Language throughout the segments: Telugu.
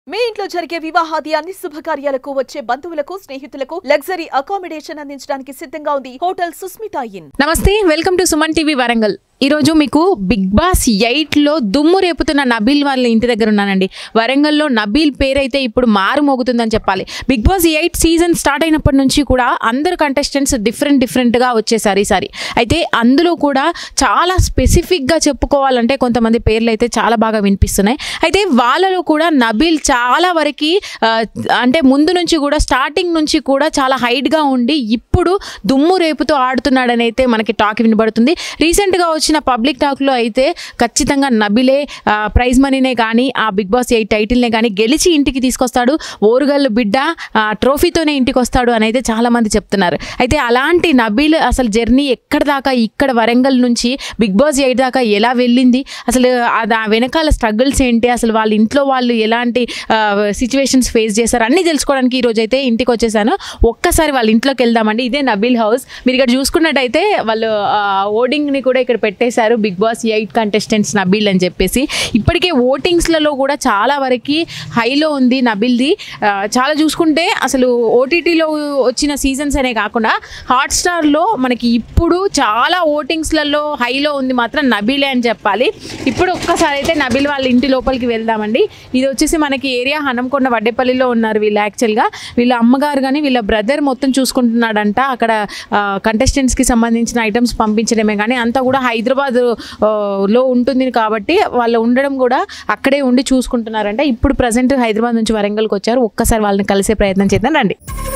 మీ ఇంట్లో జరిగే వివాహాది అన్ని శుభకార్యాలకు వచ్చే బంధువులకు స్నేహితులకు లగ్జరీ అకామిడేషన్ అందించడానికి సిద్ధంగా ఉంది హోటల్ సుస్మితా ఇన్ నమస్తే welcome to Suman TV Warangal ఈరోజు మీకు బిగ్ బాస్ ఎయిట్లో దుమ్ము రేపుతున్న నబీల్ వాళ్ళ ఇంటి దగ్గర ఉన్నానండి వరంగల్లో నబీల్ పేరైతే ఇప్పుడు మారు మోగుతుందని చెప్పాలి Bigg Boss eight season start అయినప్పటి నుంచి కూడా అందరు కంటెస్టెంట్స్ డిఫరెంట్ డిఫరెంట్గా వచ్చేసారు ఈసారి అయితే అందులో కూడా చాలా స్పెసిఫిక్గా చెప్పుకోవాలంటే కొంతమంది పేర్లు అయితే చాలా బాగా వినిపిస్తున్నాయి అయితే వాళ్ళలో కూడా నబీల్ చాలా వరకు అంటే ముందు నుంచి కూడా స్టార్టింగ్ నుంచి కూడా చాలా హైట్గా ఉండి ఇప్పుడు దుమ్ము రేపుతో ఆడుతున్నాడని అయితే మనకి టాక్ వినబడుతుంది రీసెంట్గా వచ్చిన పబ్లిక్ టాక్లో అయితే ఖచ్చితంగా నబిలే ఆ, ప్రైజ్ మనీనే కానీ ఆ బిగ్ బాస్ ఎయిట్ టైటిల్నే కానీ గెలిచి ఇంటికి తీసుకొస్తాడు ఓరుగల్లు బిడ్డ ఆ, ట్రోఫీతోనే ఇంటికి వస్తాడు అని అయితే చాలామంది చెప్తున్నారు అయితే అలాంటి నబీల్ అసలు జర్నీ ఎక్కడ దాకా ఇక్కడ వరంగల్ నుంచి బిగ్ బాస్ ఎయిట్ దాకా ఎలా వెళ్ళింది అసలు ఆ దా- వెనకాల స్ట్రగుల్స్ ఏంటి అసలు వాళ్ళ ఇంట్లో వాళ్ళు ఎలాంటి సిచ్యువేషన్స్ ఫేస్ చేశారు అన్నీ తెలుసుకోవడానికి ఈ రోజు అయితే ఇంటికి వచ్చేసాను ఒక్కసారి వాళ్ళ ఇంట్లోకి వెళ్దామండి ఇదే నబీల్ హౌస్ మీరు ఇక్కడ చూసుకున్నట్టయితే వాళ్ళు ఓటింగ్ని కూడా ఇక్కడ పెట్టేశారు Bigg Boss eight contestants Nabeel అని చెప్పేసి ఇప్పటికే ఓటింగ్స్లలో కూడా చాలా వరకు హైలో ఉంది నబీల్ది ఆ, చాలా చూసుకుంటే అసలు ఓటీటీలో వచ్చిన సీజన్స్ అనే కాకుండా హాట్స్టార్లో మనకి ఇప్పుడు చాలా ఓటింగ్స్లలో హైలో ఉంది మాత్రం నబీలే అని చెప్పాలి ఇప్పుడు ఒక్కసారి అయితే నబీల్ వాళ్ళ ఇంటి లోపలికి వెళ్దామండి ఇది వచ్చేసి మనకి ఏరియా హనంకొండ వడ్డేపల్లిలో ఉన్నారు వీళ్ళు యాక్చువల్గా వీళ్ళ అమ్మగారు కానీ వీళ్ళ బ్రదర్ మొత్తం చూసుకుంటున్నాడంట అక్కడ కంటెస్టెంట్స్కి సంబంధించిన ఐటమ్స్ పంపించడమే కానీ అంతా కూడా హైదరాబాద్ ఆ, లో ఉంటుంది కాబట్టి వాళ్ళు ఉండడం కూడా అక్కడే ఉండి చూసుకుంటున్నారంట ఇప్పుడు ప్రజెంట్ హైదరాబాద్ నుంచి వరంగల్కి వచ్చారు ఒక్కసారి వాళ్ళని కలిసే ప్రయత్నం చేద్దాం రండి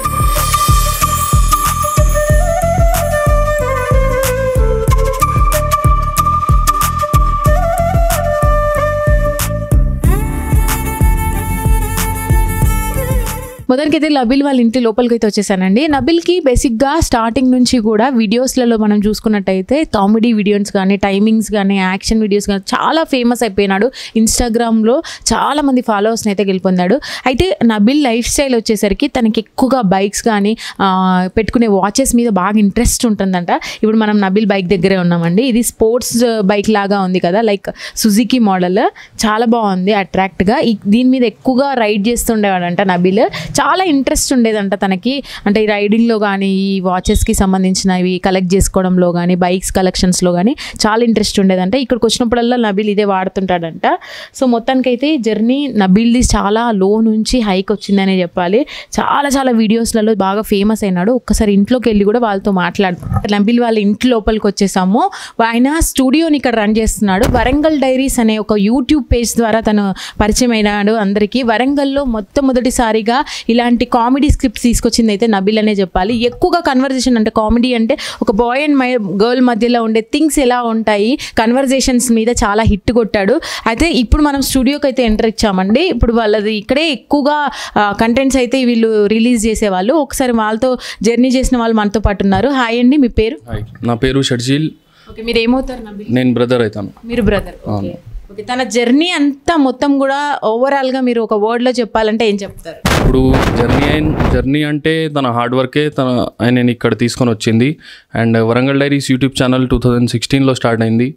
మొదటికైతే నబిల్ వాళ్ళ ఇంటి లోపలికి అయితే వచ్చేసానండి నబిల్కి బేసిక్గా స్టార్టింగ్ నుంచి కూడా వీడియోస్లలో మనం చూసుకున్నట్టయితే కామెడీ వీడియోస్ కానీ టైమింగ్స్ కానీ యాక్షన్ వీడియోస్ కానీ చాలా ఫేమస్ అయిపోయినాడు ఇన్స్టాగ్రామ్లో చాలా మంది ఫాలోవర్స్ని అయితే గెలుపొందాడు అయితే నబిల్ లైఫ్ స్టైల్ వచ్చేసరికి తనకి ఎక్కువగా బైక్స్ కానీ ఆ, పెట్టుకునే వాచెస్ మీద బాగా ఇంట్రెస్ట్ ఉంటుందంట ఇప్పుడు మనం నబిల్ బైక్ దగ్గరే ఉన్నామండి ఇది స్పోర్ట్స్ బైక్ లాగా ఉంది కదా లైక్ సుజుకి మోడల్ చాలా బాగుంది అట్రాక్ట్గా దీని మీద ఎక్కువగా రైడ్ చేస్తుండేవాడంట నబిల్ చాలా ఇంట్రెస్ట్ ఉండేదంట తనకి అంటే ఈ రైడింగ్లో కానీ ఈ వాచెస్కి సంబంధించినవి కలెక్ట్ చేసుకోవడంలో కానీ బైక్స్ కలెక్షన్స్లో కానీ చాలా ఇంట్రెస్ట్ ఉండేదంట ఇక్కడికి వచ్చినప్పుడల్లా నబిల్ ఇదే వాడుతుంటాడంట సో మొత్తానికైతే జర్నీ నబిల్ది చాలా లో నుంచి హైక్ వచ్చిందనే చెప్పాలి చాలా చాలా వీడియోస్లలో బాగా ఫేమస్ అయినాడు ఒక్కసారి ఇంట్లోకి వెళ్ళి కూడా వాళ్ళతో మాట్లాడు నబిల్ వాళ్ళ ఇంటి లోపలికి వచ్చేసాము ఆయన స్టూడియోని ఇక్కడ రన్ చేస్తున్నాడు వరంగల్ డైరీస్ అనే ఒక యూట్యూబ్ పేజ్ ద్వారా తను పరిచయం అయినాడు అందరికీ వరంగల్లో మొట్టమొదటిసారిగా ఇలాంటి కామెడీ స్క్రిప్ట్స్ తీసుకొచ్చింది అయితే నబిల్ అనే చెప్పాలి ఎక్కువగా కన్వర్జేషన్ అంటే కామెడీ అంటే ఒక బాయ్ అండ్ మై గర్ల్ మధ్యలో ఉండే థింగ్స్ ఎలా ఉంటాయి కన్వర్జేషన్స్ మీద చాలా హిట్ కొట్టాడు అయితే ఇప్పుడు మనం స్టూడియోకి అయితే ఎంటర్ ఇచ్చామండి ఇప్పుడు వాళ్ళది ఇక్కడే ఎక్కువగా కంటెంట్స్ అయితే వీళ్ళు రిలీజ్ చేసేవాళ్ళు ఒకసారి వాళ్ళతో జర్నీ చేసిన వాళ్ళు మనతో పాటు ఉన్నారు హాయ్ అండి మీ పేరు హాయ్ నా పేరు షడ్జీల్ ఓకే మీరు ఏమవుతారు నబిల్ నేను బ్రదర్ అవుతాను మీరు బ్రదర్ ఓకే ఓకే తన జర్నీ అంతా మొత్తం కూడా ఓవరాల్గా మీరు ఒక వర్డ్లో చెప్పాలంటే ఏం చెప్తారు ఇప్పుడు జర్నీ అయిన జర్నీ అంటే తన హార్డ్ వర్కే తన ఆయన ఇక్కడ తీసుకొని వచ్చింది and Warangal Diaries YouTube channel two thousand సిక్స్టీన్లో స్టార్ట్ అయింది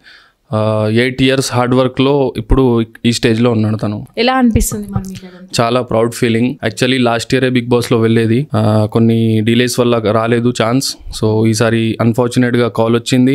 ఎయిట్ ఇయర్స్ హార్డ్ వర్క్లో ఇప్పుడు ఈ స్టేజ్లో ఉన్నాడు తను ఎలా అనిపిస్తుంది మరి మీకు అదంతా? చాలా ప్రౌడ్ ఫీలింగ్ యాక్చువల్లీ లాస్ట్ ఇయరే బిగ్ బాస్లో వెళ్ళేది ఆ, కొన్ని డిలేస్ వల్ల రాలేదు ఛాన్స్ సో ఈసారి అన్ఫార్చునేట్గా కాల్ వచ్చింది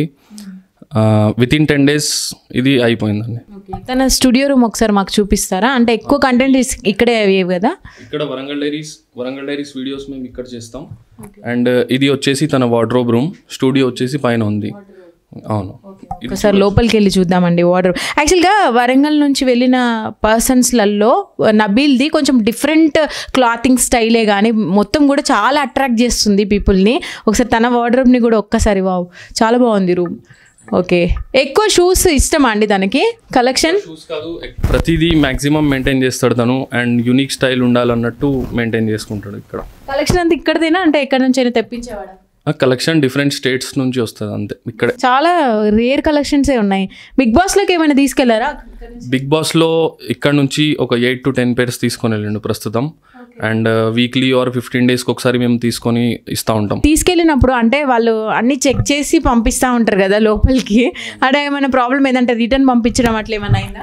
విత్ ఇన్ టెన్ డేస్ ఇది అయిపోయిందండి ఓకే తన స్టూడియో రూమ్ ఒకసారి మాకు చూపిస్తారా అంటే ఎక్కువ కంటెంట్ ఇక్కడే అయ్యేవి కదా ఇక్కడ Warangal Diaries Warangal Diaries videos మేము ఇక్కడ చేస్తాం అండ్ ఇది వచ్చేసి తన వార్డ్రోబ్ రూమ్ స్టూడియో వచ్చేసి పైన ఉంది అవును ఒకసారి లోపలికి వెళ్ళి చూద్దామండి వాటర్ యాక్చువల్గా వరంగల్ నుంచి వెళ్ళిన పర్సన్స్లలో నబీల్ది కొంచెం డిఫరెంట్ క్లాతింగ్ స్టైలే కానీ మొత్తం కూడా చాలా అట్రాక్ట్ చేస్తుంది పీపుల్ని ఒకసారి తన వార్డ్రోబ్ని కూడా ఒక్కసారి వావ్ చాలా బాగుంది రూమ్ ఓకే ఎక్కువ షూస్ ఇష్టమా అండి తనకి కలెక్షన్ షూస్ కాదు ప్రతిదీ మాక్సిమం మెయింటైన్ చేస్తాడు తను అండ్ యూనిక్ స్టైల్ ఉండాలన్నట్టు మెయింటైన్ చేసుకుంటాడు ఇక్కడ కలెక్షన్ అంతా ఇక్కడదేనా అంటే ఎక్కడి నుంచి అయినా తెప్పించేవాడా ఆ కలెక్షన్ డిఫరెంట్ స్టేట్స్ నుంచి వస్తుంది అంతే ఇక్కడే చాలా రేర్ కలెక్షన్సే ఉన్నాయి బిగ్ బాస్లోకి ఏమైనా తీసుకెళ్లారా బిగ్ బాస్లో ఇక్కడ నుంచి ఒక ఎయిట్ టు టెన్ పేర్స్ తీసుకొని వెళ్ళండు ప్రస్తుతం అండ్ వీక్లీ ఆర్ ఫిఫ్టీన్ డేస్కి ఒకసారి మేము తీసుకొని ఇస్తూ ఉంటాం తీసుకెళ్ళినప్పుడు అంటే వాళ్ళు అన్ని చెక్ చేసి పంపిస్తూ ఉంటారు కదా లోపలికి అక్కడ ఏమైనా ప్రాబ్లం ఏదంటే రిటర్న్ పంపించడం అట్లా ఏమైనా అయిందా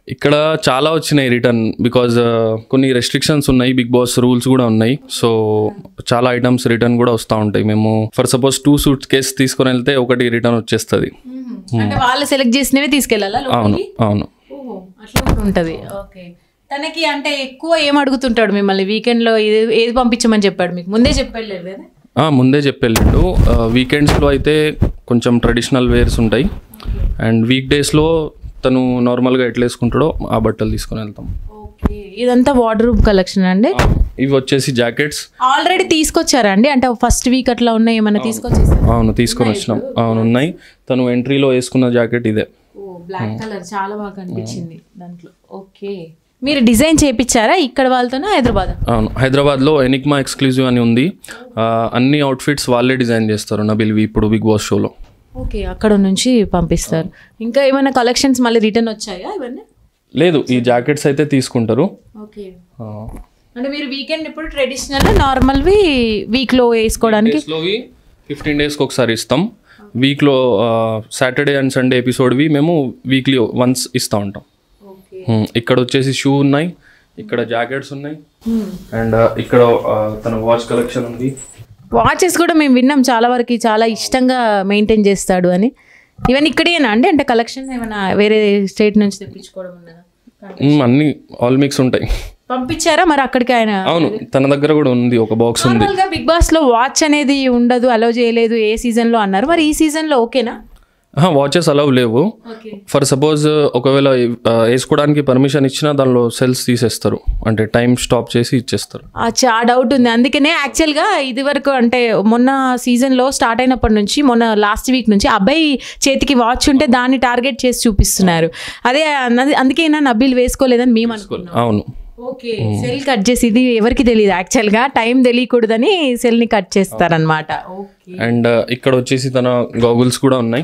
ఇక్కడ చాలా వచ్చినాయి రిటర్న్ బికాజ్ కొన్ని రెస్ట్రిక్షన్స్ ఉన్నాయి బిగ్ బాస్ రూల్స్ కూడా ఉన్నాయి సో చాలా ఐటమ్స్ రిటర్న్ కూడా వస్తూ ఉంటాయి మేము for suppose two suitcase తీసుకొని వెళ్తే ఒకటి రిటర్న్ వచ్చేస్తుంది అంటే వాళ్ళు సెలెక్ట్ చేసినవి తీసుకెళ్ళాలా అవును లోపలికి? అవును ఓహో, అట్లా కూడా ఉంటది ఓకే తనకి అంటే ఎక్కువ ఏం అడుగుతుంటాడు మిమ్మల్ని వీకెండ్ లో ఇది ఏది పంపించమని చెప్పాడు మీకు ముందే చెప్పాడు కదా ఆ, ముందే చెప్పెళ్ళిండు వీకెండ్స్లో అయితే కొంచెం ట్రెడిషనల్ వేర్స్ ఉంటాయి అండ్ వీక్ డేస్లో తను నార్మల్గా ఎట్లా వేసుకుంటాడో ఆ బట్టలు తీసుకొని వెళ్తాం ఓకే ఇదంతా వార్డ్రూబ్ కలెక్షన్ అండి ఇవి వచ్చేసి జాకెట్స్ ఆల్రెడీ తీసుకొచ్చారా అండి అంటే ఫస్ట్ వీక్ అట్లా ఉన్నాయి ఏమైనా తీసుకొచ్చేసారా అవును తీసుకొని వచ్చినాం అవును ఉన్నాయి తను ఎంట్రీలో వేసుకున్న జాకెట్ ఇదే ఓ బ్లాక్ కలర్ చాలా బాగా కనిపించింది దాంట్లో ఓకే మీరు డిజైన్ చేయించారా ఇక్కడ వాళ్ళతోనా హైదరాబాద్ అవును హైదరాబాద్లో ఎనిక్మా ఎక్స్క్లూజివ్ అని ఉంది ఆ, అన్ని అవుట్ఫిట్స్ వాళ్ళే డిజైన్ చేస్తారు నబిల్వి ఇప్పుడు బిగ్ బాస్ షోలో ఓకే అక్కడ నుంచి పంపిస్తారు ఇంకా ఏమైనా కలెక్షన్స్ మళ్ళీ రిటర్న్ వచ్చాయా ఇవన్నీ లేదు ఈ జాకెట్స్ అయితే తీసుకుంటారు ఓకే ఆ, అంటే మీరు వీకెండ్ ఇప్పుడు ట్రెడిషనల్ నార్మల్వి వీక్లో వేసుకోవడానికి డేస్లోవి ఫిఫ్టీన్ డేస్కి ఒకసారి ఇస్తాం వీక్లో సాటర్డే అండ్ సండే ఎపిసోడ్వి మేము వీక్లీ వన్స్ ఇస్తూ ఉంటాం ఓకే ఉమ్, ఇక్కడ వచ్చేసి షూ ఉన్నాయి ఇక్కడ జాకెట్స్ ఉన్నాయి అండ్ ఇక్కడ ఆ, తన వాచ్ కలెక్షన్ ఉంది వాచెస్ కూడా మేము విన్నాం చాలా వరకు చాలా ఇష్టంగా మెయింటైన్ చేస్తాడు అని ఇవన్నీ ఇక్కడేనా అండి అంటే కలెక్షన్ ఏమైనా వేరే స్టేట్ నుంచి తెప్పించుకోవడం ఉన్నదా ఉమ్, అన్ని ఆల్ మిక్స్ ఉంటాయి పంపించారా మరి అక్కడికి ఆయన అవును తన దగ్గర కూడా ఉంది ఒక బాక్స్ ఉంది నార్మల్గా బిగ్ బాస్ లో వాచ్ అనేది ఉండదు అలో చేయలేదు ఏ సీజన్ లో అన్నారు మరి ఈ సీజన్ లో ఓకేనా వాచెస్ అలవ్ లేవు ఓకే ఫర్ సపోజ్ ఒకవేళ ఆ, వేసుకోవడానికి పర్మిషన్ ఇచ్చినా దానిలో సెల్స్ తీసేస్తారు అంటే టైం స్టాప్ చేసి ఇచ్చేస్తారు అచ్చా ఆ డౌట్ ఉంది అందుకనే యాక్చువల్గా ఇది వరకు అంటే మొన్న సీజన్లో స్టార్ట్ అయినప్పటి నుంచి మొన్న లాస్ట్ వీక్ నుంచి అబ్బాయి చేతికి వాచ్ ఉంటే దాన్ని టార్గెట్ చేసి చూపిస్తున్నారు అదే అన్నది- అందుకేనా నబీల్ వేసుకోలేదని మేము అనుకున్నాం అవును ఓకే సెల్ కట్ చేసి ఇది ఎవరికి తెలియదు యాక్చువల్గా టైం తెలియకూడదని సెల్ని కట్ చేస్తారనమాట ఓకే అండ్ ఇక్కడ వచ్చేసి తన గాగుల్స్ కూడా ఉన్నాయి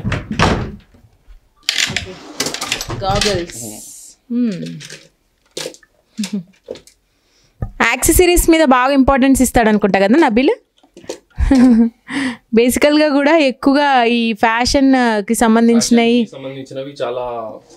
గాగల్స్ యాక్సెసరీస్ మీద బాగా ఇంపార్టెన్స్ ఇస్తాడు అనుకుంటా కదా నబీల్ బేసికల్గా కూడా ఎక్కువగా ఈ ఫ్యాషన్ కి సంబంధించినవి సంబంధించినవి చాలా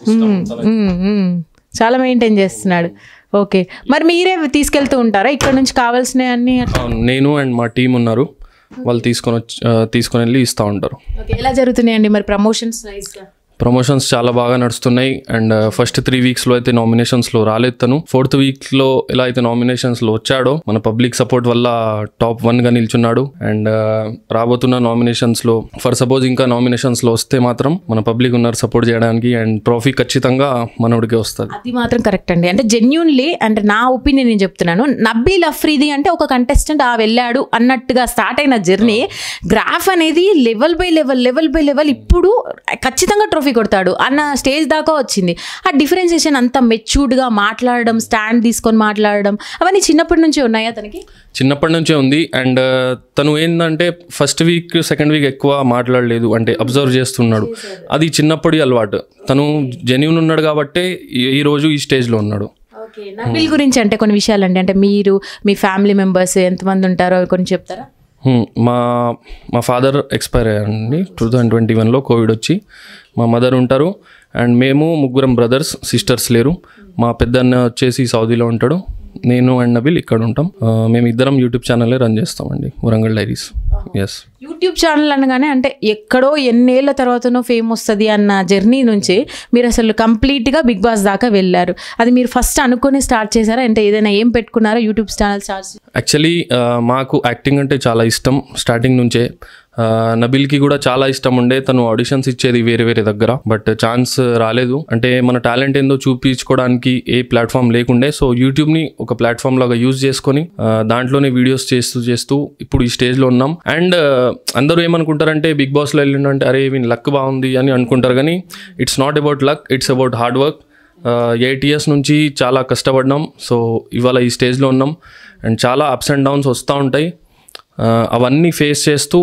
మ్మ్, మ్మ్. చాలా మెయింటైన్ చేస్తున్నాడు ఓకే మరి మీరే తీసుకెళ్తూ ఉంటారా ఇక్కడ నుంచి కావాల్సినవి అన్ని నేను అండ్ మా టీం ఉన్నారు వాళ్ళు తీసుకొని వచ్చి ఆ, తీసుకొని వెళ్ళి ఇస్తూ ఉంటారు ఓకే ఎలా జరుగుతున్నాయండి మరి ప్రమోషన్స్ ప్రమోషన్స్ చాలా బాగా నడుస్తున్నాయి అండ్ ఫస్ట్ త్రీ వీక్స్లో అయితే నామినేషన్స్లో రాలేదు తను ఫోర్త్ వీక్లో ఎలా అయితే నామినేషన్స్లో వచ్చాడో మన పబ్లిక్ సపోర్ట్ వల్ల టాప్ వన్గా నిల్చున్నాడు అండ్ రాబోతున్న నామినేషన్స్లో ఫర్ సపోజ్ ఇంకా నామినేషన్స్లో వస్తే మాత్రం మన పబ్లిక్ ఉన్నారు సపోర్ట్ చేయడానికి అండ్ ట్రోఫీ ఖచ్చితంగా మనోడికి వస్తుంది అది మాత్రం కరెక్ట్ అండి అంటే జెన్యున్లీ అంటే నా ఒపీనియన్ నేను చెప్తున్నాను నబ్బీల్ అఫ్రీది అంటే ఒక కంటెస్టెంట్ ఆ వెళ్ళాడు అన్నట్టుగా స్టార్ట్ అయిన జర్నీ గ్రాఫ్ అనేది level by level level by level ఇప్పుడు ఖచ్చితంగా ట్రోఫీ కొడతాడు అన్న స్టేజ్ దాకా వచ్చింది ఆ డిఫరెన్సియేషన్ అంత మెచ్యూర్డ్గా మాట్లాడడం స్టాండ్ తీసుకొని మాట్లాడడం అవన్నీ చిన్నప్పటి నుంచి ఉన్నాయా తనకి చిన్నప్పటి నుంచే ఉంది అండ్ తను ఏంటంటే ఫస్ట్ వీక్ సెకండ్ వీక్ ఎక్కువ మాట్లాడలేదు అంటే అబ్జర్వ్ చేస్తున్నాడు అది చిన్నప్పటి అలవాటు తను జెన్యున్ ఉన్నాడు కాబట్టే ఈ- ఈ రోజు ఈ స్టేజ్లో ఉన్నాడు ఓకే నబీల్ గురించి అంటే కొన్ని విషయాలండి అంటే మీరు మీ ఫ్యామిలీ మెంబర్స్ ఎంతమంది ఉంటారో అవి కొన్ని చెప్తారా హ్మ్, మా మా ఫాదర్ ఎక్స్పైర్ అయ్యారండి టూ థౌజండ్ ట్వంటీ వన్లో కోవిడ్ వచ్చి మా మదర్ ఉంటారు అండ్ మేము ముగ్గురం బ్రదర్స్ సిస్టర్స్ లేరు మా పెద్దన్న వచ్చేసి సౌదీలో ఉంటాడు నేను అండ్ నబిల్ ఇక్కడ ఉంటాం ఆ, మేము ఇద్దరం యూట్యూబ్ ఛానలే రన్ చేస్తామండి వరంగల్ డైరీస్ ఎస్ యూట్యూబ్ ఛానల్ అనగానే అంటే ఎక్కడో ఎన్నేళ్ల తర్వాతనో ఫేమ్ వస్తుంది అన్న జర్నీ నుంచి మీరు అసలు కంప్లీట్గా బిగ్ బాస్ దాకా వెళ్ళారు అది మీరు ఫస్ట్ అనుకుని స్టార్ట్ చేశారా అంటే ఏదైనా ఏం పెట్టుకున్నారా యూట్యూబ్ ఛానల్ స్టార్ట్ యాక్చువల్లీ మాకు యాక్టింగ్ అంటే చాలా ఇష్టం స్టార్టింగ్ నుంచే ఆ, నబిల్కి కూడా చాలా ఇష్టం ఉండే తను ఆడిషన్స్ ఇచ్చేది వేరే వేరే దగ్గర బట్ ఛాన్స్ రాలేదు అంటే మన టాలెంట్ ఏందో చూపించుకోవడానికి ఏ ప్లాట్ఫామ్ లేకుండే సో యూట్యూబ్ని ఒక ప్లాట్ఫామ్ లాగా యూజ్ చేసుకొని ఆ, దాంట్లోనే వీడియోస్ చేస్తూ చేస్తూ ఇప్పుడు ఈ స్టేజ్లో ఉన్నాం అండ్ అందరూ ఏమనుకుంటారంటే బిగ్ బాస్లో వెళ్ళిండంటే అరే వీని లక్ బాగుంది అని అనుకుంటారు కానీ it's not about luck it's about hard work eight years నుంచి చాలా కష్టపడ్డాం సో ఇవాళ ఈ స్టేజ్లో ఉన్నాం అండ్ చాలా అప్స్ అండ్ డౌన్స్ వస్తూ ఉంటాయి ఆ, అవన్నీ ఫేస్ చేస్తూ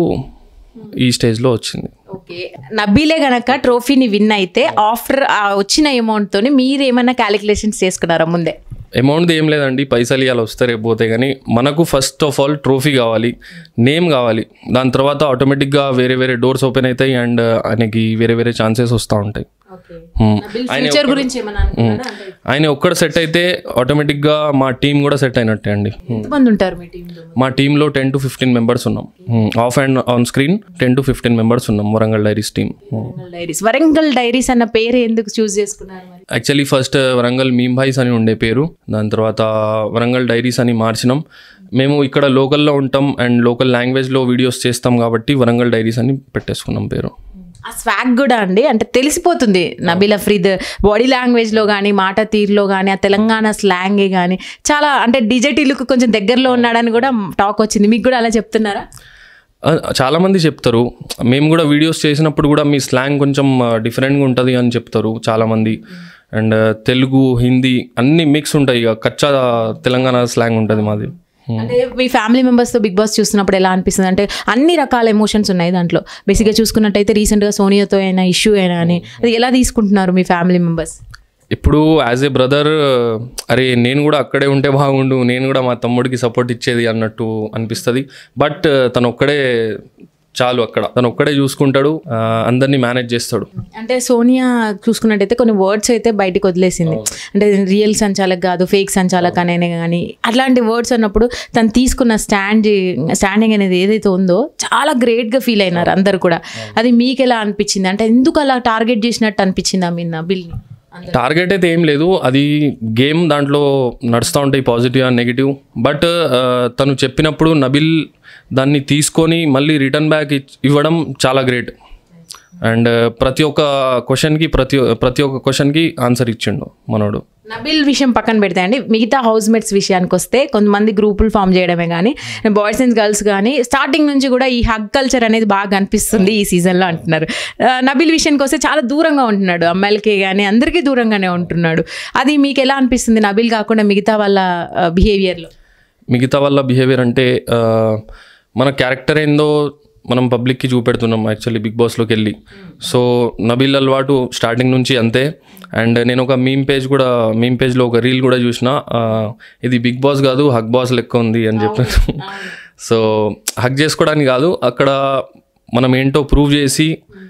ఈ స్టేజ్లో వచ్చింది ఓకే నబ్బీలే గనక ట్రోఫీని విన్ అయితే ఆఫ్టర్ వచ్చిన అమౌంట్ తోని మీరు ఏమైనా క్యాలిక్యులేషన్స్ చేసుకున్నారా ముందే అమౌంట్ ఏం లేదండి పైసలు ఇవాళ వస్తే రేపు పోతే కానీ మనకు ఫస్ట్ ఆఫ్ ఆల్ ట్రోఫీ కావాలి నేమ్ కావాలి దాని తర్వాత ఆటోమేటిక్గా వేరే వేరే డోర్స్ ఓపెన్ అవుతాయి అండ్ ఆయనకి వేరే వేరే ఛాన్సెస్ వస్తూ ఉంటాయి Hmm. ఫ్యూచర్ గురించి ఏమన్నా అనుకున్నారా? అంటే ఆయన ఒక్కడ సెట్ అయితే ఆటోమేటిక్గా మా టీం కూడా సెట్ అయినట్టే అండి Hmm. ఎంతమంది ఉంటారు మీ టీంలో మా టీంలో టెన్ టు ఫిఫ్టీన్ మెంబర్స్ ఉన్నాం off and on screen ten to fifteen members ఉన్నాం Warangal Diaries team Warangal Diaries Warangal Diaries అన్న పేరు ఎందుకు చూస్ చేసుకున్నారు మరి actually first Warangal meme boys అని ఉండే పేరు దాని తర్వాత వరంగల్ డైరీస్ అని మార్చినాం మేము ఇక్కడ లోకల్లో ఉంటాం అండ్ లోకల్ లాంగ్వేజ్లో వీడియోస్ చేస్తాం కాబట్టి వరంగల్ డైరీస్ అని పెట్టేసుకున్నాం పేరు ఆ స్వాగ్ కూడా అండి అంటే తెలిసిపోతుంది నబీల్ అఫ్రీద్ బాడీ లాంగ్వేజ్లో కానీ మాట తీరులో కానీ ఆ తెలంగాణ స్లాంగే కానీ చాలా అంటే డిజెటీలకు కొంచెం దగ్గరలో ఉన్నాడని కూడా టాక్ వచ్చింది మీకు కూడా అలా చెప్తున్నారా ఆ, చాలా మంది చెప్తారు మేము కూడా వీడియోస్ చేసినప్పుడు కూడా మీ స్లాంగ్ కొంచెం డిఫరెంట్గా ఉంటుంది అని చెప్తారు చాలామంది అండ్ తెలుగు హిందీ అన్ని మిక్స్ ఉంటాయి ఇక కచ్చా తెలంగాణ స్లాంగ్ ఉంటుంది మాది అంటే మీ ఫ్యామిలీ మెంబర్స్తో బిగ్ బాస్ చూస్తున్నప్పుడు ఎలా అనిపిస్తుంది అంటే అన్ని రకాల ఎమోషన్స్ ఉన్నాయి దాంట్లో బేసిక్గా చూసుకున్నట్టయితే రీసెంట్గా సోనియాతో అయినా ఇష్యూ అయినా అని అది ఎలా తీసుకుంటున్నారు మీ ఫ్యామిలీ మెంబర్స్ ఇప్పుడు యాజ్ ఏ బ్రదర్ అరే నేను కూడా అక్కడే ఉంటే బాగుండు నేను కూడా మా తమ్ముడికి సపోర్ట్ ఇచ్చేది అన్నట్టు అనిపిస్తుంది బట్ తను ఒక్కడే చాలు అక్కడ తను ఒక్కడే చూసుకుంటాడు ఆ, అందరినీ మేనేజ్ చేస్తాడు అంటే సోనియా చూసుకున్నట్టయితే కొన్ని వర్డ్స్ అయితే బయటికి వదిలేసింది అంటే రియల్ సంచాలక్ కాదు ఫేక్ సంచాలక్ అనే కానీ అట్లాంటి వర్డ్స్ అన్నప్పుడు తను తీసుకున్న స్టాండ్ స్టాండింగ్ అనేది ఏదైతే ఉందో చాలా గ్రేట్గా ఫీల్ అయినారు అందరు కూడా అది మీకు ఎలా అనిపించింది అంటే ఎందుకు అలా టార్గెట్ చేసినట్టు అనిపించింది మీ నబిల్ని టార్గెట్ అయితే ఏం లేదు అది గేమ్ దాంట్లో నడుస్తూ ఉంటాయి పాజిటివ్ అండ్ నెగిటివ్ బట్ తను చెప్పినప్పుడు నబిల్ దాన్ని తీసుకొని మళ్ళీ రిటర్న్ బ్యాక్ ఇవ్వడం చాలా గ్రేట్ అండ్ ప్రతి ఒక్క క్వశ్చన్కి ప్రతి ప్రతి ఒక్క క్వశ్చన్కి ఆన్సర్ ఇచ్చిండు మనోడు నబిల్ విషయం పక్కన పెడితే అండి మిగతా హౌస్ మేట్స్ విషయానికి వస్తే కొంతమంది గ్రూపులు ఫామ్ చేయడమే కానీ బాయ్స్ అండ్ గర్ల్స్ కానీ స్టార్టింగ్ నుంచి కూడా ఈ హగ్ కల్చర్ అనేది బాగా కనిపిస్తుంది ఈ సీజన్లో అంటున్నారు ఆ, నబిల్ విషయానికి వస్తే చాలా దూరంగా ఉంటున్నాడు అమ్మాయిలకి కానీ అందరికీ దూరంగానే ఉంటున్నాడు అది మీకు ఎలా అనిపిస్తుంది నబిల్ కాకుండా మిగతా వాళ్ళ బిహేవియర్లో మిగతా వాళ్ళ బిహేవియర్ అంటే ఆ, మన క్యారెక్టర్ ఏందో మనం పబ్లిక్కి చూపెడుతున్నాం యాక్చువల్లీ బిగ్ బాస్లోకి వెళ్ళి సో నబీల్ అలవాటు స్టార్టింగ్ నుంచి అంతే అండ్ నేను ఒక మీమ్ పేజ్ కూడా మీమ్ పేజ్లో ఒక రీల్ కూడా చూసిన ఆ, ఇది బిగ్ బాస్ కాదు హగ్ బాస్ లెక్క ఉంది అని చెప్పాను సో హగ్ చేసుకోవడానికి కాదు అక్కడ మనం ఏంటో ప్రూవ్ చేసి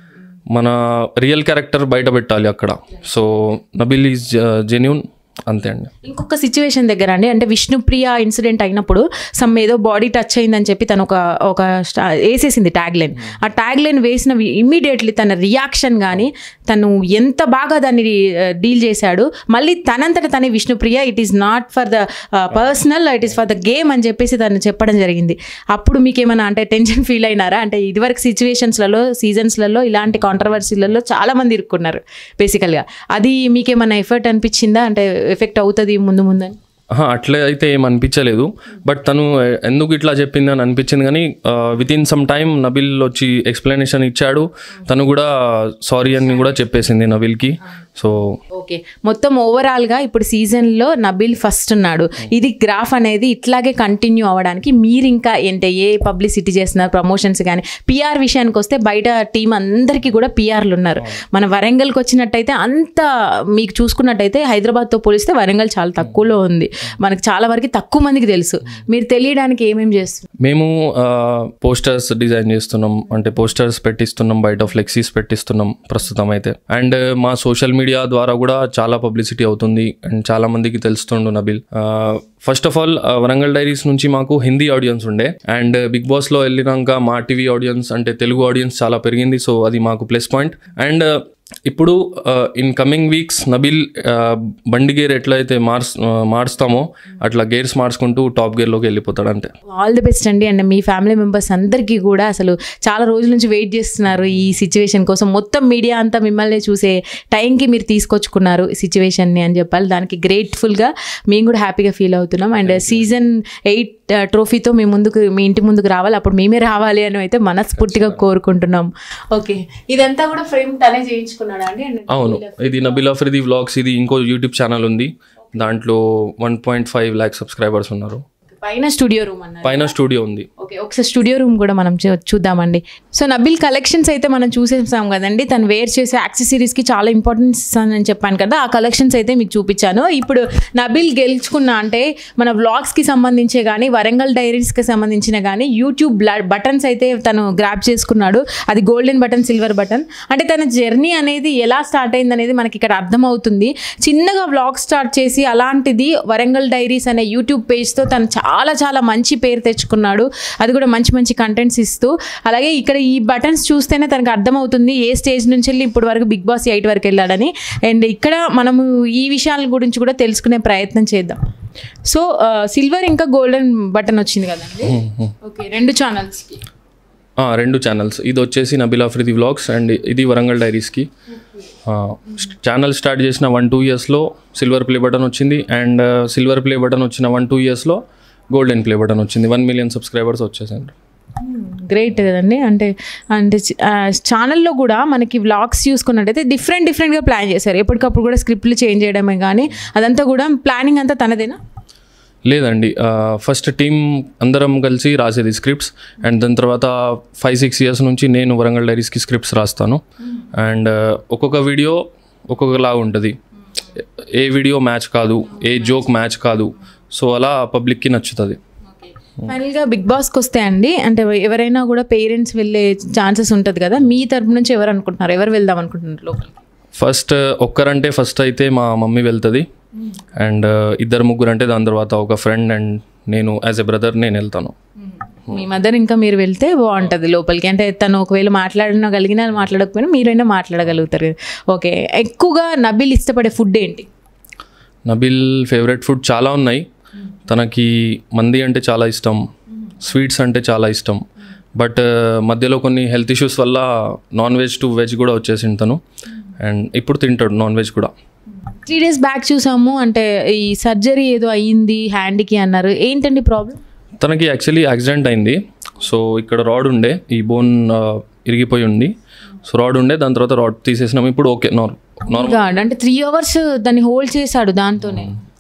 మన రియల్ క్యారెక్టర్ బయట పెట్టాలి అక్కడ సో నబీల్ ఈజ్ జెన్యున్ అంతే అండి ఇంకొక సిచ్యువేషన్ దగ్గర అండి అంటే విష్ణుప్రియ ఇన్సిడెంట్ అయినప్పుడు సమ్ ఏదో బాడీ టచ్ అయిందని చెప్పి తను ఒక ఒక స్టా- వేసేసింది ట్యాగ్ లైన్ ఆ ట్యాగ్ లైన్ వేసిన ఇమ్మీడియట్లీ తన రియాక్షన్ కానీ తను ఎంత బాగా దాన్ని డీల్ చేశాడు మళ్ళీ తనంతట తనే Vishnupriya it is not for the personal it is for the game అని చెప్పేసి తను చెప్పడం జరిగింది అప్పుడు మీకు ఏమైనా అంటే టెన్షన్ ఫీల్ అయినారా అంటే ఇదివరకు సిచ్యువేషన్స్లలో సీజన్స్లలో ఇలాంటి కాంట్రవర్సీలలో చాలా మంది ఇరుక్కున్నారు బేసికల్గా అది మీకేమైనా ఎఫర్ట్ అనిపించిందా అంటే ఎఫెక్ట్ అవుతుంది ముందు ముందని ఆహా, అట్లా అయితే ఏం అనిపించలేదు బట్ తను ఎందుకు ఇట్లా చెప్పింది అని అనిపించింది కానీ with in some time Nabeel వచ్చి ఎక్స్ప్లెనేషన్ ఇచ్చాడు తను కూడా సారీ అని కూడా చెప్పేసింది నబిల్కి సో ఓకే మొత్తం ఓవరాల్గా ఇప్పుడు సీజన్లో నబీల్ ఫస్ట్ ఉన్నాడు ఇది గ్రాఫ్ అనేది ఇట్లాగే కంటిన్యూ అవ్వడానికి మీరు ఇంకా ఏంటి ఏ పబ్లిసిటీ చేస్తున్నారు ప్రమోషన్స్ కానీ పిఆర్ విషయానికి వస్తే బయట టీం అందరికీ కూడా పిఆర్లు ఉన్నారు మన వరంగల్కి వచ్చినట్టయితే అంత మీకు చూసుకున్నట్టయితే హైదరాబాద్తో పోలిస్తే వరంగల్ చాలా తక్కువలో ఉంది మనకు చాలా వరకు తక్కువ మందికి తెలుసు మీరు తెలియడానికి ఏమేమి చేస్తున్నారు మేము పోస్టర్స్ డిజైన్ చేస్తున్నాం అంటే పోస్టర్స్ పెట్టిస్తున్నాం బయట ఫ్లెక్సీస్ పెట్టిస్తున్నాం ప్రస్తుతం అయితే అండ్ మా సోషల్ మీడియా ద్వారా కూడా చాలా పబ్లిసిటీ అవుతుంది అండ్ చాలా మందికి తెలుస్తుండు Nabeel first of all Warangal diaries నుంచి మాకు హిందీ ఆడియన్స్ ఉండే అండ్ బిగ్ బాస్లో వెళ్ళినాక మా టీవీ ఆడియన్స్ అంటే తెలుగు ఆడియన్స్ చాలా పెరిగింది సో అది మాకు ప్లస్ పాయింట్ అండ్ ఇప్పుడు ఇన్ కమింగ్ వీక్స్ నబిల్ బండి గేర్ ఎట్లయితే మార్స్ మార్స్తామో అట్లా గేర్స్ మార్చుకుంటూ టాప్ గేర్లోకి వెళ్ళిపోతాడు అంతే ఆల్ ది బెస్ట్ అండి అండ్ మీ ఫ్యామిలీ మెంబర్స్ అందరికీ కూడా అసలు చాలా రోజుల నుంచి వెయిట్ చేస్తున్నారు ఈ సిచ్యువేషన్ కోసం మొత్తం మీడియా అంతా మిమ్మల్ని చూసే టైంకి మీరు తీసుకొచ్చుకున్నారు ఈ సిచ్యువేషన్ని అని చెప్పాలి దానికి గ్రేట్ఫుల్గా మేము కూడా హ్యాపీగా ఫీల్ అవుతున్నాం అండ్ సీజన్ ఎయిట్ ట్రోఫీతో మీ ముందుకు మీ ఇంటి ముందుకు రావాలి అప్పుడు మేమే రావాలి అని అయితే మనస్ఫూర్తిగా కోరుకుంటున్నాం ఓకే ఇదంతా కూడా ఫ్రేమ్ తనే చేయించుకున్నాడా అండి And అవును ఇది నబిల్ అఫ్రిది వ్లాగ్స్ ఇది ఇంకో యూట్యూబ్ ఛానల్ ఉంది దాంట్లో one point five lakh subscribers ఉన్నారు పైన స్టూడియో రూమ్ అన్నారు పైన స్టూడియో ఉంది ఓకే ఒకసారి స్టూడియో రూమ్ కూడా మనం చూ- చూద్దామండి సో నబిల్ కలెక్షన్స్ అయితే మనం చూసేసాం కదండి తను వేర్ చేసే యాక్సెసరీస్కి చాలా ఇంపార్టెన్స్ ఇస్తానని చెప్పాను కదా ఆ కలెక్షన్స్ అయితే మీకు చూపించాను ఇప్పుడు నబిల్ గెలుచుకున్న అంటే మన వ్లాగ్స్కి సంబంధించే కానీ వరంగల్ డైరీస్కి సంబంధించిన కానీ యూట్యూబ్ బటన్స్ అయితే తను గ్రాప్ చేసుకున్నాడు అది గోల్డెన్ బటన్ సిల్వర్ బటన్ అంటే తన జర్నీ అనేది ఎలా స్టార్ట్ అయింది అనేది మనకి ఇక్కడ అర్థమవుతుంది చిన్నగా వ్లాగ్ స్టార్ట్ చేసి అలాంటిది వరంగల్ డైరీస్ అనే యూట్యూబ్ పేజ్తో తను చాలా చాలా మంచి పేరు తెచ్చుకున్నాడు అది కూడా మంచి మంచి కంటెంట్స్ ఇస్తూ అలాగే ఇక్కడ ఈ బటన్స్ చూస్తేనే తనకు అర్థమవుతుంది ఏ స్టేజ్ నుంచి వెళ్ళి ఇప్పుడు వరకు బిగ్ బాస్ ఎయిట్ వరకు వెళ్ళాడని అండ్ ఇక్కడ మనము ఈ విషయాల గురించి కూడా తెలుసుకునే ప్రయత్నం చేద్దాం సో సిల్వర్ ఇంకా గోల్డెన్ బటన్ వచ్చింది కదండి ఓకే రెండు ఛానల్స్కి ఆ, రెండు ఛానల్స్ ఇది వచ్చేసి నబిల్ ఆఫ్రిది వ్లాగ్స్ అండ్ ఇది వరంగల్ డైరీస్కి ఛానల్ స్టార్ట్ చేసిన వన్ టూ ఇయర్స్లో సిల్వర్ ప్లే బటన్ వచ్చింది అండ్ సిల్వర్ ప్లే బటన్ వచ్చిన వన్ టూ ఇయర్స్లో గోల్డెన్ ప్లే బటన్ వచ్చింది వన్ మిలియన్ సబ్స్క్రైబర్స్ వచ్చేసారు గ్రేట్ కదండి అంటే అంటే ఛానల్లో కూడా మనకి వ్లాగ్స్ చూసుకున్నట్టయితే డిఫరెంట్ డిఫరెంట్గా ప్లాన్ చేశారు ఎప్పటికప్పుడు కూడా స్క్రిప్ట్లు చేంజ్ చేయడమే కానీ అదంతా కూడా ప్లానింగ్ అంతా తనదేనా లేదండి ఫస్ట్ టీం అందరం కలిసి రాసేది స్క్రిప్ట్స్ అండ్ దాని తర్వాత ఫైవ్ సిక్స్ ఇయర్స్ నుంచి నేను వరంగల్ డైరీస్కి స్క్రిప్ట్స్ రాస్తాను అండ్ ఒక్కొక్క వీడియో ఒక్కొక్కలా ఉంటుంది ఏ వీడియో మ్యాచ్ కాదు ఏ జోక్ మ్యాచ్ కాదు సో అలా పబ్లిక్కి నచ్చుతుంది ఫైనల్గా బిగ్ బాస్కి వస్తే అండి అంటే ఎవరైనా కూడా పేరెంట్స్ వెళ్ళే ఛాన్సెస్ ఉంటుంది కదా మీ తరపు నుంచి ఎవరు అనుకుంటున్నారు ఎవరు వెళ్దాం అనుకుంటున్నారు లోపలికి ఫస్ట్ ఒక్కరంటే ఫస్ట్ అయితే మా మమ్మీ వెళ్తుంది అండ్ ఇద్దరు ముగ్గురు అంటే దాని తర్వాత ఒక ఫ్రెండ్ అండ్ నేను యాజ్ ఎ బ్రదర్ నేను వెళ్తాను మీ మదర్ ఇంకా మీరు వెళ్తే బాగుంటుంది లోపలికి అంటే తను ఒకవేళ మాట్లాడగలిగినా మాట్లాడకపోయినా మీరైనా మాట్లాడగలుగుతారు కదా ఓకే ఎక్కువగా నబిల్ ఇష్టపడే ఫుడ్ ఏంటి నబిల్ ఫేవరెట్ ఫుడ్ చాలా ఉన్నాయి తనకి మంది అంటే చాలా ఇష్టం స్వీట్స్ అంటే చాలా ఇష్టం బట్ మధ్యలో కొన్ని హెల్త్ ఇష్యూస్ వల్ల నాన్ వెజ్ టు వెజ్ కూడా వచ్చేసింది తను అండ్ ఇప్పుడు తింటాడు నాన్ వెజ్ కూడా త్రీ డేస్ బ్యాక్ చూసాము అంటే ఈ సర్జరీ ఏదో అయ్యింది హ్యాండ్కి అన్నారు ఏంటండి ప్రాబ్లం తనకి యాక్చువల్లీ యాక్సిడెంట్ అయింది సో ఇక్కడ రాడ్ ఉండే ఈ బోన్ ఇరిగిపోయి ఉంది సో రాడ్ ఉండే దాని తర్వాత రాడ్ తీసేసినాం ఇప్పుడు ఓకే నార్ నార్మల్ గాడ్ అంటే త్రీ అవర్స్ దాన్ని హోల్డ్ చేశాడు దాంతోనే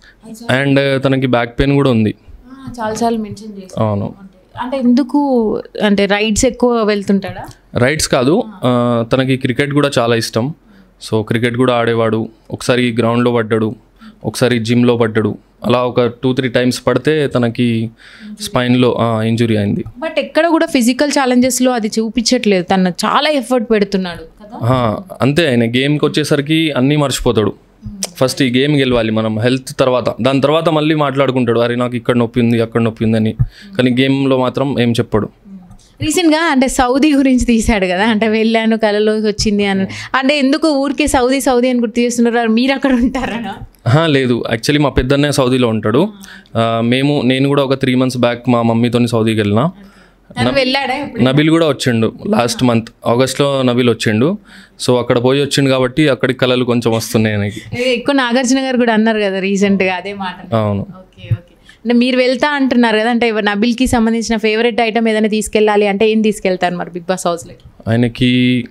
అండ్ తనకి బ్యాక్ పెయిన్ కూడా ఉంది చాలా చాలా మెన్షన్ చేశాడు అవును అంటే ఎందుకు అంటే రైడ్స్ ఎక్కువ వెళ్తుంటాడా రైడ్స్ కాదు ఆ, తనకి క్రికెట్ కూడా చాలా ఇష్టం సో క్రికెట్ కూడా ఆడేవాడు ఒకసారి గ్రౌండ్లో పడ్డాడు ఒకసారి జిమ్లో పడ్డాడు అలా ఒక టూ త్రీ టైమ్స్ పడితే తనకి స్పైన్లో ఇంజురీ అయింది బట్ ఎక్కడ కూడా ఫిజికల్ ఛాలెంజెస్లో అది చూపించట్లేదు తను చాలా ఎఫర్ట్ పెడుతున్నాడు కదా ఆ, అంతే ఆయన గేమ్కి వచ్చేసరికి అన్నీ మర్చిపోతాడు ఫస్ట్ ఈ గేమ్ గెలవాలి మనం హెల్త్ తర్వాత దాని తర్వాత మళ్ళీ మాట్లాడుకుంటాడు అరే నాకు ఇక్కడ నొప్పి ఉంది అక్కడ నొప్పి ఉందని కానీ గేమ్లో మాత్రం ఏం చెప్పాడు రీసెంట్గా అంటే సౌదీ గురించి తీశాడు కదా అంటే వెళ్ళాను కళలోకి వచ్చింది అని అంటే ఎందుకు ఊరికే సౌదీ సౌదీ అని గుర్తు చేస్తున్నారు మీరు అక్కడ ఉంటారా ఆహా, లేదు యాక్చువల్లీ మా పెద్దన్నయ్య సౌదీలో ఉంటాడు ఆ, మేము నేను కూడా ఒక త్రీ మంత్స్ బ్యాక్ మా మమ్మీతో సౌదీకి వెళ్ళిన తను వెళ్ళాడా ఎప్పుడు? నబిల్ కూడా వచ్చిండు లాస్ట్ మంత్ ఆగస్ట్లో నబిల్ వచ్చిండు సో అక్కడ పోయి వచ్చిండు కాబట్టి అక్కడికి కళలు కొంచెం వస్తున్నాయి ఆయనకి ఏ, ఎక్కువ నాగార్జున గారు కూడా అన్నారు కదా రీసెంట్గా అదే మాట అవును ఓకే ఓకే అంటే మీరు వెళ్తా అంటున్నారు కదా అంటే నబిల్కి సంబంధించిన ఫేవరెట్ ఐటమ్ ఏదైనా తీసుకెళ్ళాలి అంటే ఏం తీసుకెళ్తారు మరి బిగ్ బాస్ హౌస్లోకి ఆయనకి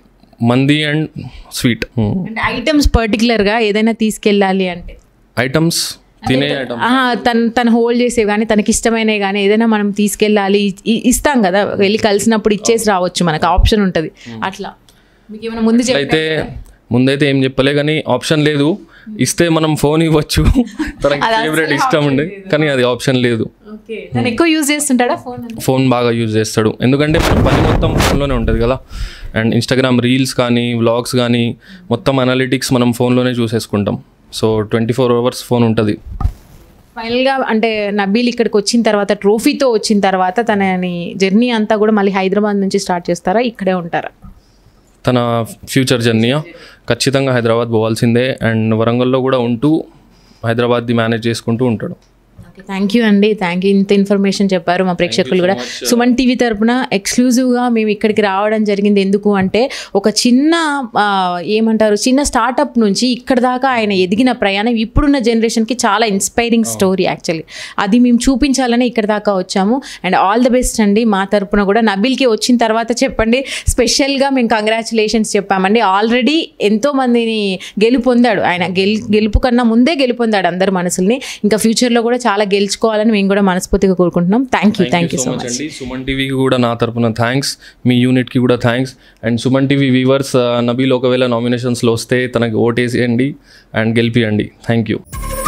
మంది అండ్ స్వీట్ అంటే ఐటమ్స్ పర్టికులర్గా ఏదైనా తీసుకెళ్ళాలి అంటే ఐటమ్స్ తినే ఐటమ్ ఆహా, తను తను హోల్డ్ చేసేవి కానీ తనకి ఇష్టమైనవి కానీ ఏదైనా మనం తీసుకెళ్ళాలి ఇ- ఇస్తాం కదా వెళ్ళి కలిసినప్పుడు ఇచ్చేసి రావచ్చు మనకు ఆప్షన్ ఉంటుంది అట్లా మీకు ఏమైనా ముందు చెప్ప అయితే ముందైతే ఏం చెప్పలే కానీ ఆప్షన్ లేదు ఇస్తే మనం ఫోన్ ఇవ్వచ్చు తనకి ఫేవరెట్ ఇష్టం ఉండే కానీ అది ఆప్షన్ లేదు ఓకే తను ఎక్కువ యూజ్ చేస్తుంటాడా ఫోన్ ఫోన్ బాగా యూజ్ చేస్తాడు ఎందుకంటే మన పని మొత్తం ఫోన్లోనే ఉంటుంది కదా అండ్ ఇన్స్టాగ్రామ్ రీల్స్ కానీ వ్లాగ్స్ కానీ మొత్తం అనలిటిక్స్ మనం ఫోన్లోనే చూసేసుకుంటాం so twenty four hours phone ఉంటుంది ఫైనల్గా అంటే నబీల్ ఇక్కడికి వచ్చిన తర్వాత ట్రోఫీతో వచ్చిన తర్వాత తనని జర్నీ అంతా కూడా మళ్ళీ హైదరాబాద్ నుంచి స్టార్ట్ చేస్తారా ఇక్కడే ఉంటారా తన ఫ్యూచర్ జర్నీ ఖచ్చితంగా హైదరాబాద్ పోవాల్సిందే అండ్ వరంగల్లో కూడా ఉంటూ హైదరాబాద్ది మేనేజ్ చేసుకుంటూ ఉంటాడు ఓకే థ్యాంక్ యూ అండి థ్యాంక్ యూ ఇంత ఇన్ఫర్మేషన్ చెప్పారు మా ప్రేక్షకులు కూడా సుమన్ టీవీ తరపున ఎక్స్క్లూజివ్గా మేము ఇక్కడికి రావడం జరిగింది ఎందుకు అంటే ఒక చిన్న ఆ, ఏమంటారు చిన్న స్టార్టప్ నుంచి ఇక్కడ దాకా ఆయన ఎదిగిన ప్రయాణం ఇప్పుడున్న జనరేషన్కి చాలా ఇన్స్పైరింగ్ స్టోరీ యాక్చువల్లీ అది మేము చూపించాలని ఇక్కడ దాకా వచ్చాము అండ్ ఆల్ ద బెస్ట్ అండి మా తరపున కూడా నబిల్కి వచ్చిన తర్వాత చెప్పండి స్పెషల్గా మేము కంగ్రాచులేషన్స్ చెప్పామండి ఆల్రెడీ ఎంతో మందిని గెలుపొందాడు ఆయన గెలు గెలుపు కన్నా ముందే గెలుపొందాడు అందరి మనసుల్ని ఇంకా ఫ్యూచర్లో కూడా చాలా అలా గెలుచుకోవాలని మేము కూడా మనస్ఫూర్తిగా కోరుకుంటున్నాం thank you thank you so much అండి సుమన్ టీవీకి కూడా నా తరపున థ్యాంక్స్ మీ యూనిట్కి కూడా thanks and Suman TV viewers Nabeel ఒకవేళ నామినేషన్స్లో వస్తే తనకి ఓటేసేయండి అండ్ గెలిపియండి థ్యాంక్ యూ